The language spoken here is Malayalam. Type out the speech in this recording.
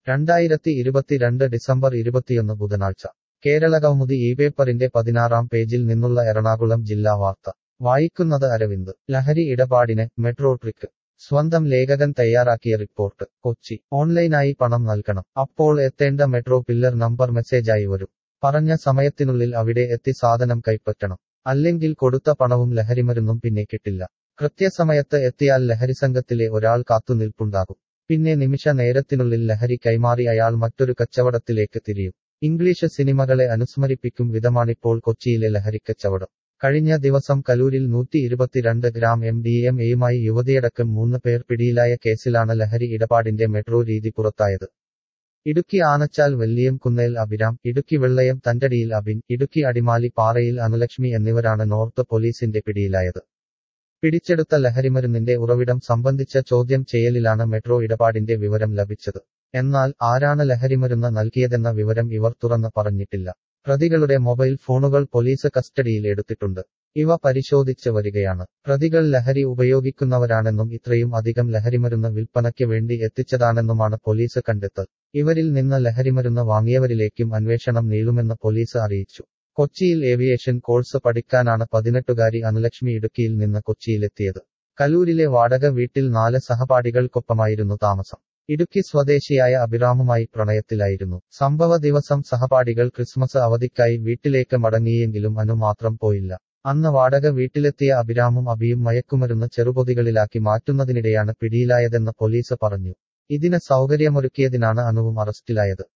രണ്ടായിരത്തി ഇരുപത്തിരണ്ട് ഡിസംബർ ഇരുപത്തിയൊന്ന് ബുധനാഴ്ച കേരളകൗമുദി ഈ പേപ്പറിന്റെ പതിനാറാം പേജിൽ നിന്നുള്ള എറണാകുളം ജില്ലാ വാർത്ത വായിക്കുന്നത് അരവിന്ദ് ലഹരി ഇടപാടിന് മെട്രോ ട്രിക്ക് സ്വന്തം ലേഖകൻ തയ്യാറാക്കിയ റിപ്പോർട്ട് കൊച്ചി ഓൺലൈനായി പണം നൽകണം അപ്പോൾ എത്തേണ്ട മെട്രോ പില്ലർ നമ്പർ മെസ്സേജായി വരും പറഞ്ഞ സമയത്തിനുള്ളിൽ അവിടെ എത്തി സാധനം കൈപ്പറ്റണം അല്ലെങ്കിൽ കൊടുത്ത പണവും ലഹരിമരുന്നും പിന്നെ കിട്ടില്ല കൃത്യസമയത്ത് എത്തിയാൽ ലഹരിസംഘത്തിലെ ഒരാൾ കാത്തുനിൽപ്പുണ്ടാകും പിന്നെ നിമിഷ നേരത്തിനുള്ളിൽ ലഹരി കൈമാറി അയാൾ മറ്റൊരു കച്ചവടത്തിലേക്ക് തിരിയും ഇംഗ്ലീഷ് സിനിമകളെ അനുസ്മരിപ്പിക്കും വിധമാണിപ്പോൾ കൊച്ചിയിലെ ലഹരിക്കച്ചവടം കഴിഞ്ഞ ദിവസം കലൂരിൽ നൂറ്റി ഇരുപത്തിരണ്ട് ഗ്രാം എം ഡി എം എയുമായി യുവതിയടക്കം മൂന്ന് പേർ പിടിയിലായ കേസിലാണ് ലഹരി ഇടപാടിന്റെ മെട്രോ രീതി പുറത്തായത് ഇടുക്കി ആനച്ചാൽ വെല്ലിയം കുന്നേൽ അഭിരാം ഇടുക്കി വെള്ളയം തണ്ടടിയിൽ അബിൻ ഇടുക്കി അടിമാലി പാറയിൽ അനുലക്ഷ്മി എന്നിവരാണ് നോർത്ത് പോലീസിന്റെ പിടിയിലായത് പിടിച്ചെടുത്ത ലഹരിമരുന്നിന്റെ ഉറവിടം സംബന്ധിച്ച ചോദ്യം ചെയ്യലിലാണ് മെട്രോ ഇടപാടിന്റെ വിവരം ലഭിച്ചത് എന്നാൽ ആരാണ് ലഹരിമരുന്ന് നൽകിയതെന്ന വിവരം ഇവർ തുറന്ന് പറഞ്ഞിട്ടില്ല പ്രതികളുടെ മൊബൈൽ ഫോണുകൾ പോലീസ് കസ്റ്റഡിയിൽ എടുത്തിട്ടുണ്ട് ഇവ പരിശോധിച്ച് വരികയാണ് പ്രതികൾ ലഹരി ഉപയോഗിക്കുന്നവരാണെന്നും ഇത്രയും അധികം ലഹരിമരുന്ന് വിൽപ്പനയ്ക്ക് വേണ്ടി എത്തിച്ചതാണെന്നുമാണ് പോലീസ് കണ്ടെത്തൽ ഇവരിൽ നിന്ന് ലഹരിമരുന്ന് വാങ്ങിയവരിലേക്കും അന്വേഷണം നീളുമെന്ന് പോലീസ് അറിയിച്ചു കൊച്ചിയിൽ ഏവിയേഷൻ കോഴ്സ് പഠിക്കാനാണ് പതിനെട്ടുകാരി അനുലക്ഷ്മി ഇടുക്കിയിൽ നിന്ന് കൊച്ചിയിലെത്തിയത് കലൂരിലെ വാടക വീട്ടിൽ നാല് സഹപാഠികൾക്കൊപ്പമായിരുന്നു താമസം ഇടുക്കി സ്വദേശിയായ അഭിറാമുമായി പ്രണയത്തിലായിരുന്നു സംഭവ ദിവസം സഹപാഠികൾ ക്രിസ്മസ് അവധിക്കായി വീട്ടിലേക്ക് മടങ്ങിയെങ്കിലും അനു മാത്രം പോയില്ല അന്ന് വാടക വീട്ടിലെത്തിയ അഭിരാമും അബിയും മയക്കുമരുന്ന് ചെറുപൊതികളിലാക്കി മാറ്റുന്നതിനിടെയാണ് പിടിയിലായതെന്ന് പോലീസ് പറഞ്ഞു ഇതിന് സൗകര്യമൊരുക്കിയതിനാണ് അനുവും അറസ്റ്റിലായത്